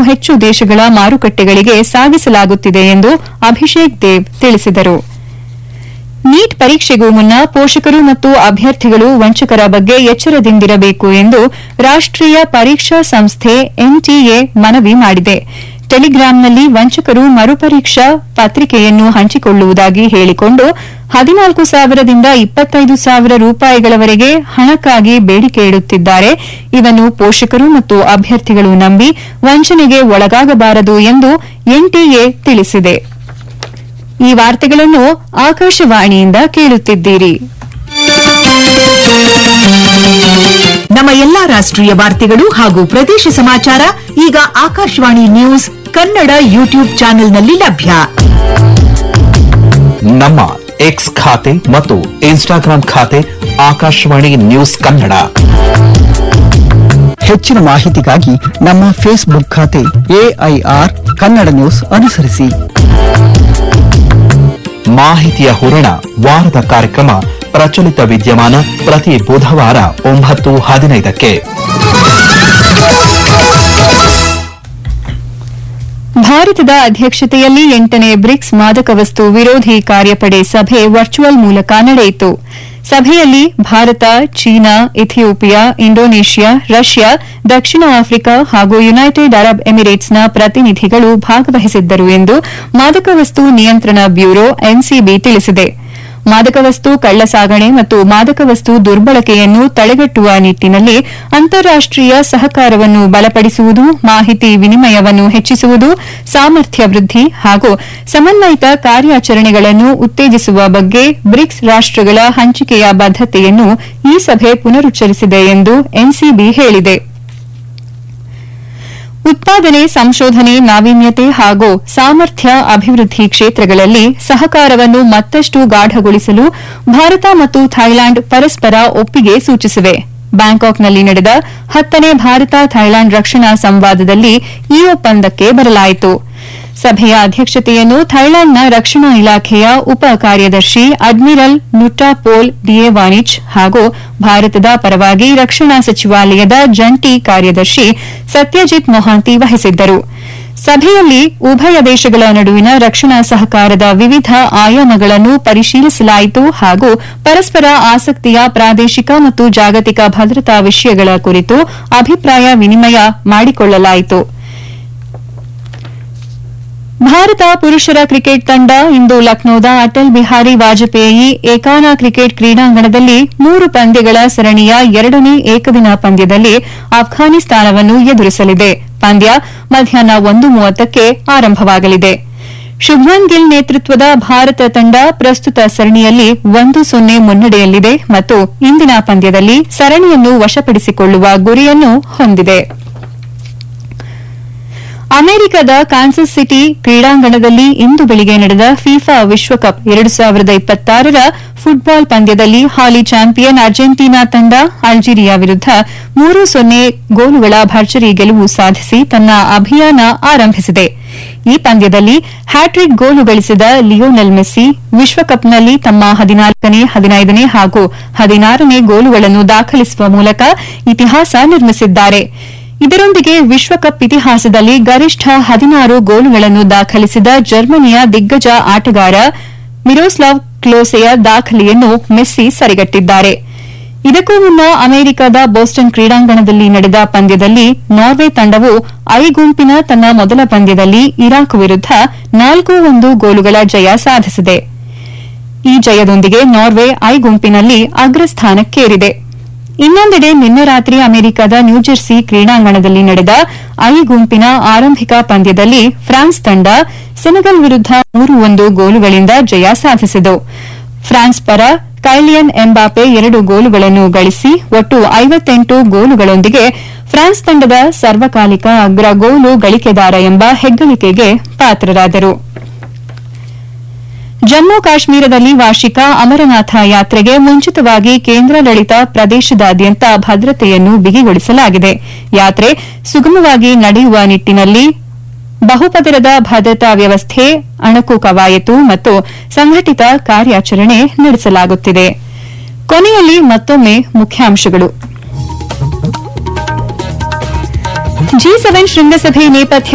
ಹೆಚ್ಚು ದೇಶಗಳ ಮಾರುಕಟ್ಟೆಗಳಿಗೆ ಸಾಗಿಸಲಾಗುತ್ತಿದೆ ಎಂದು ಅಭಿಷೇಕ್ ದೇವ್ ತಿಳಿಸಿದರು ನೀಟ್ ಪರೀಕ್ಷೆಗೂ ಮುನ್ನ ಪೋಷಕರು ಮತ್ತು ಅಭ್ಯರ್ಥಿಗಳು ವಂಚಕರ ಬಗ್ಗೆ ಎಚ್ಚರದಿಂದಿರಬೇಕು ಎಂದು ರಾಷ್ಟೀಯ ಪರೀಕ್ಷಾ ಸಂಸ್ಥೆ ಎನ್ಟಿಎ ಮನವಿ ಮಾಡಿದೆ ಟೆಲಿಗ್ರಾಂನಲ್ಲಿ ವಂಚಕರು ಮರುಪರೀಕ್ಷಾ ಪತ್ರಿಕೆಯನ್ನು ಹಂಚಿಕೊಳ್ಳುವುದಾಗಿ ಹೇಳಿಕೊಂಡು ಹದಿನಾಲ್ಕು ಸಾವಿರದಿಂದ ಇಪ್ಪತ್ತೈದು ಸಾವಿರ ರೂಪಾಯಿಗಳವರೆಗೆ ಹಣಕ್ಕಾಗಿ ಬೇಡಿಕೆ ಇಡುತ್ತಿದ್ದಾರೆ ಇದನ್ನು ಪೋಷಕರು ಮತ್ತು ಅಭ್ಯರ್ಥಿಗಳು ನಂಬಿ ವಂಚನೆಗೆ ಒಳಗಾಗಬಾರದು ಎಂದು ಎನ್ಟಿಎ ತಿಳಿಸಿದೆ ಈ ವಾರ್ತೆಗಳನ್ನು ಆಕಾಶವಾಣಿಯಿಂದ ಕೇಳುತ್ತಿದ್ದೀರಿ ನಮ್ಮ ಎಲ್ಲಾ ರಾಷ್ಟ್ರೀಯ ವಾರ್ತೆಗಳು ಹಾಗೂ ಪ್ರದೇಶ ಸಮಾಚಾರ ಈಗ ಆಕಾಶವಾಣಿ ನ್ಯೂಸ್ ಕನ್ನಡ ಯೂಟ್ಯೂಬ್ ಚಾನೆಲ್ನಲ್ಲಿ ಲಭ್ಯ ನಮ್ಮ ಎಕ್ಸ್ ಖಾತೆ ಮತ್ತು ಇನ್ಸ್ಟಾಗ್ರಾಂ ಖಾತೆ ಆಕಾಶವಾಣಿ ನ್ಯೂಸ್ ಕನ್ನಡ ಹೆಚ್ಚಿನ ಮಾಹಿತಿಗಾಗಿ ನಮ್ಮ ಫೇಸ್ಬುಕ್ ಖಾತೆ ಎಐಆರ್ ಕನ್ನಡ ನ್ಯೂಸ್ ಅನುಸರಿಸಿ ಮಾಹಿತಿಯ ಹೂರಣ ವಾರದ ಕಾರ್ಯಕ್ರಮ ಪ್ರಚಲಿತ ವಿದ್ಯಮಾನ ಪ್ರತಿ ಬುಧವಾರ ಒಂಬತ್ತು ಹದಿನೈದಕ್ಕೆ ಭಾರತದ ಅಧ್ಯಕ್ಷತೆಯಲ್ಲಿ ಎಂಟನೇ ಬ್ರಿಕ್ಸ್ ಮಾದಕ ವಸ್ತು ವಿರೋಧಿ ಕಾರ್ಯಪಡೆ ಸಭೆ ವರ್ಚುವಲ್ ಮೂಲಕ ನಡೆಯಿತು ಸಭೆಯಲ್ಲಿ Bharat China Ethiopia Indonesia Russia ದಕ್ಷಿಣ ಆಫ್ರಿಕಾ ಹಾಗೂ ಯುನೈಟೆಡ್ ಅರಬ್ ಎಮಿರೇಟ್ಸ್ನ ಪ್ರತಿನಿಧಿಗಳು ಭಾಗವಹಿಸಿದ್ದರು ಎಂದು ಮಾದಕ ವಸ್ತು ನಿಯಂತ್ರಣ ಬ್ಯೂರೋ ಎನ್ಸಿಬಿ ತಿಳಿಸಿದೆ ಮಾದಕ ವಸ್ತು ಕಳ್ಳಸಾಗಣೆ ಮತ್ತು ಮಾದಕ ವಸ್ತು ದುರ್ಬಳಕೆಯನ್ನು ತಡೆಗಟ್ಟುವ ನಿಟ್ಟಿನಲ್ಲಿ ಅಂತಾರಾಷ್ಟೀಯ ಸಹಕಾರವನ್ನು ಬಲಪಡಿಸುವುದು ಮಾಹಿತಿ ವಿನಿಮಯವನ್ನು ಹೆಚ್ಚಿಸುವುದು ಸಾಮರ್ಥ್ಯ ವೃದ್ಧಿ ಹಾಗೂ ಸಮನ್ವಯಿತ ಕಾರ್ಯಾಚರಣೆಗಳನ್ನು ಉತ್ತೇಜಿಸುವ ಬಗ್ಗೆ ಬ್ರಿಕ್ಸ್ ರಾಷ್ಟಗಳ ಹಂಚಿಕೆಯ ಬದ್ದತೆಯನ್ನು ಈ ಸಭೆ ಪುನರುಚ್ಚರಿಸಿದೆ ಎಂದು ಎನ್ಸಿಬಿ ಹೇಳಿದೆ ಉತ್ಪಾದನೆ ಸಂಶೋಧನೆ ನಾವೀನ್ಯತೆ ಹಾಗೂ ಸಾಮರ್ಥ್ಯ ಅಭಿವೃದ್ಧಿ ಕ್ಷೇತ್ರಗಳಲ್ಲಿ ಸಹಕಾರವನ್ನು ಮತ್ತಷ್ಟು ಗಾಢಗೊಳಿಸಲು ಭಾರತ ಮತ್ತು ಥೈಲ್ಯಾಂಡ್ ಪರಸ್ಪರ ಒಪ್ಪಿಗೆ ಸೂಚಿಸಿವೆ ಬ್ಯಾಂಕಾಕ್ನಲ್ಲಿ ನಡೆದ ಹತ್ತನೇ ಭಾರತ ಥೈಲ್ಯಾಂಡ್ ರಕ್ಷಣಾ ಸಂವಾದದಲ್ಲಿ ಈ ಒಪ್ಪಂದಕ್ಕೆ ಬರಲಾಯಿತು ಸಭೆಯ ಅಧ್ಯಕ್ಷತೆಯನ್ನು ಥೈಲ್ಯಾಂಡ್ನ ರಕ್ಷಣಾ ಇಲಾಖೆಯ ಉಪ ಕಾರ್ಯದರ್ಶಿ ಅಡ್ಮಿರಲ್ ನುಟಾಪೋಲ್ ಡಿಯೆವಾನಿಚ್ ಹಾಗೂ ಭಾರತದ ಪರವಾಗಿ ರಕ್ಷಣಾ ಸಚಿವಾಲಯದ ಜಂಟಿ ಕಾರ್ಯದರ್ಶಿ ಸತ್ಯಜಿತ್ ಮೊಹಾಂತಿ ವಹಿಸಿದ್ದರು ಸಭೆಯಲ್ಲಿ ಉಭಯ ದೇಶಗಳ ನಡುವಿನ ರಕ್ಷಣಾ ಸಹಕಾರದ ವಿವಿಧ ಆಯಾಮಗಳನ್ನು ಪರಿಶೀಲಿಸಲಾಯಿತು ಹಾಗೂ ಪರಸ್ಪರ ಆಸಕ್ತಿಯ ಪ್ರಾದೇಶಿಕ ಮತ್ತು ಜಾಗತಿಕ ಭದ್ರತಾ ವಿಷಯಗಳ ಕುರಿತು ಅಭಿಪ್ರಾಯ ವಿನಿಮಯ ಮಾಡಿಕೊಳ್ಳಲಾಯಿತು ಭಾರತ ಪುರುಷರ ಕ್ರಿಕೆಟ್ ತಂಡ ಇಂದು ಲಕ್ನೋದ ಅಟಲ್ ಬಿಹಾರಿ ವಾಜಪೇಯಿ ಏಕಾನ ಕ್ರಿಕೆಟ್ ಕ್ರೀಡಾಂಗಣದಲ್ಲಿ ಮೂರು ಪಂದ್ಯಗಳ ಸರಣಿಯ ಎರಡನೇ ಏಕದಿನ ಪಂದ್ಯದಲ್ಲಿ ಅಫ್ಘಾನಿಸ್ತಾನವನ್ನು ಎದುರಿಸಲಿದೆ ಪಂದ್ಯ ಮಧ್ಯಾಹ್ನ ಒಂದು ಮೂವತ್ತಕ್ಕೆ ಆರಂಭವಾಗಲಿದೆ ಶುಭ್ಮನ್ ಗಿಲ್ ನೇತೃತ್ವದ ಭಾರತ ತಂಡ ಪ್ರಸ್ತುತ ಸರಣಿಯಲ್ಲಿ ಒಂದು ಸೊನ್ನೆ ಮುನ್ನಡೆಯಲ್ಲಿದೆ ಮತ್ತು ಇಂದಿನ ಪಂದ್ಯದಲ್ಲಿ ಸರಣಿಯನ್ನು ವಶಪಡಿಸಿಕೊಳ್ಳುವ ಗುರಿಯನ್ನು ಹೊಂದಿದೆ ಅಮೆರಿಕದ ಕಾನ್ಸಸ್ ಸಿಟಿ ಕ್ರೀಡಾಂಗಣದಲ್ಲಿ ಇಂದು ಬೆಳಿಗ್ಗೆ ನಡೆದ ಫಿಫಾ ವಿಶ್ವಕಪ್ ಎರಡು ಸಾವಿರದ ಇಪ್ಪತ್ತಾರರ ಫುಟ್ಬಾಲ್ ಪಂದ್ಯದಲ್ಲಿ ಹಾಲಿ ಚಾಂಪಿಯನ್ ಅರ್ಜೆಂಟೀನಾ ತಂಡ ಅಲ್ಜೀರಿಯಾ ವಿರುದ್ದ ಮೂರು ಸೊನ್ನೆ ಗೋಲುಗಳ ಭರ್ಜರಿ ಗೆಲುವು ಸಾಧಿಸಿ ತನ್ನ ಅಭಿಯಾನ ಆರಂಭಿಸಿದೆ ಈ ಪಂದ್ಯದಲ್ಲಿ ಹ್ಯಾಟ್ರಿಕ್ ಗೋಲು ಗಳಿಸಿದ ಲಿಯೋನೆಲ್ ಮೆಸ್ಸಿ ವಿಶ್ವಕಪ್ನಲ್ಲಿ ತಮ್ಮ ಹದಿನಾಲ್ಕನೇ ಹದಿನೈದನೇ ಹಾಗೂ ಹದಿನಾರನೇ ಗೋಲುಗಳನ್ನು ದಾಖಲಿಸುವ ಮೂಲಕ ಇತಿಹಾಸ ನಿರ್ಮಿಸಿದ್ದಾರೆ ಇದರೊಂದಿಗೆ ವಿಶ್ವಕಪ್ ಇತಿಹಾಸದಲ್ಲಿ ಗರಿಷ್ಠ ಹದಿನಾರು ಗೋಲುಗಳನ್ನು ದಾಖಲಿಸಿದ ಜರ್ಮನಿಯ ದಿಗ್ಗಜ ಆಟಗಾರ ಮಿರೋಸ್ಲಾವ್ ಕ್ಲೋಸೆಯ ದಾಖಲೆಯನ್ನು ಮೆಸ್ಸಿ ಸರಿಗಟ್ಟಿದ್ದಾರೆ ಇದಕ್ಕೂ ಮುನ್ನ ಅಮೆರಿಕದ ಬೋಸ್ಟನ್ ಕ್ರೀಡಾಂಗಣದಲ್ಲಿ ನಡೆದ ಪಂದ್ಯದಲ್ಲಿ ನಾರ್ವೆ ತಂಡವು ಐ ಗುಂಪಿನ ತನ್ನ ಮೊದಲ ಪಂದ್ಯದಲ್ಲಿ ಇರಾಕ್ ವಿರುದ್ದ ನಾಲ್ಕು ಒಂದು ಗೋಲುಗಳ ಜಯ ಸಾಧಿಸಿದೆ ಈ ಜಯದೊಂದಿಗೆ ನಾರ್ವೆ ಐ ಗುಂಪಿನಲ್ಲಿ ಅಗ್ರಸ್ಥಾನಕ್ಕೇರಿದೆ ಇನ್ನೊಂದೆಡೆ ನಿನ್ನೆ ರಾತ್ರಿ ಅಮೆರಿಕದ ನ್ಯೂಜೆರ್ಸಿ ಕ್ರೀಡಾಂಗಣದಲ್ಲಿ ನಡೆದ ಐ ಗುಂಪಿನ ಆರಂಭಿಕ ಪಂದ್ಯದಲ್ಲಿ ಫ್ರಾನ್ಸ್ ತಂಡ ಸೆನೆಗಲ್ ವಿರುದ್ದ ಮೂರು ಒಂದು ಗೋಲುಗಳಿಂದ ಜಯ ಸಾಧಿಸಿತು ಫ್ರಾನ್ಸ್ ಪರ ಕೈಲಿಯನ್ ಎಂಬಾಪೆ ಎರಡು ಗೋಲುಗಳನ್ನು ಗಳಿಸಿ ಒಟ್ಟು ಐವತ್ತೆಂಟು ಗೋಲುಗಳೊಂದಿಗೆ ಫ್ರಾನ್ಸ್ ತಂಡದ ಸರ್ವಕಾಲಿಕ ಅಗ್ರ ಗೋಲು ಗಳಿಕೆದಾರ ಎಂಬ ಹೆಗ್ಗಳಿಕೆಗೆ ಪಾತ್ರರಾದರು ಜಮ್ಮು ಕಾಶ್ಮೀರದಲ್ಲಿ ವಾರ್ಷಿಕ ಅಮರನಾಥ ಯಾತ್ರೆಗೆ ಮುಂಚಿತವಾಗಿ ಕೇಂದ್ರಾಡಳಿತ ಪ್ರದೇಶದಾದ್ಯಂತ ಭದ್ರತೆಯನ್ನು ಬಿಗಿಗೊಳಿಸಲಾಗಿದೆ ಯಾತ್ರೆ ಸುಗಮವಾಗಿ ನಡೆಯುವ ನಿಟ್ಟಿನಲ್ಲಿ ಬಹುಪದರದ ಭದ್ರತಾ ವ್ಯವಸ್ಥೆ ಅಣಕು ಕವಾಯತು ಮತ್ತು ಸಂಘಟಿತ ಕಾರ್ಯಾಚರಣೆ ನಡೆಸಲಾಗುತ್ತಿದೆ ಕೊನೆಯಲ್ಲಿ ಮತ್ತೊಮ್ಮೆ ಮುಖ್ಯಾಂಶಗಳು ಜಿ ಸೆವೆನ್ ಶೃಂಗಸಭೆ ನೇಪಥ್ಯ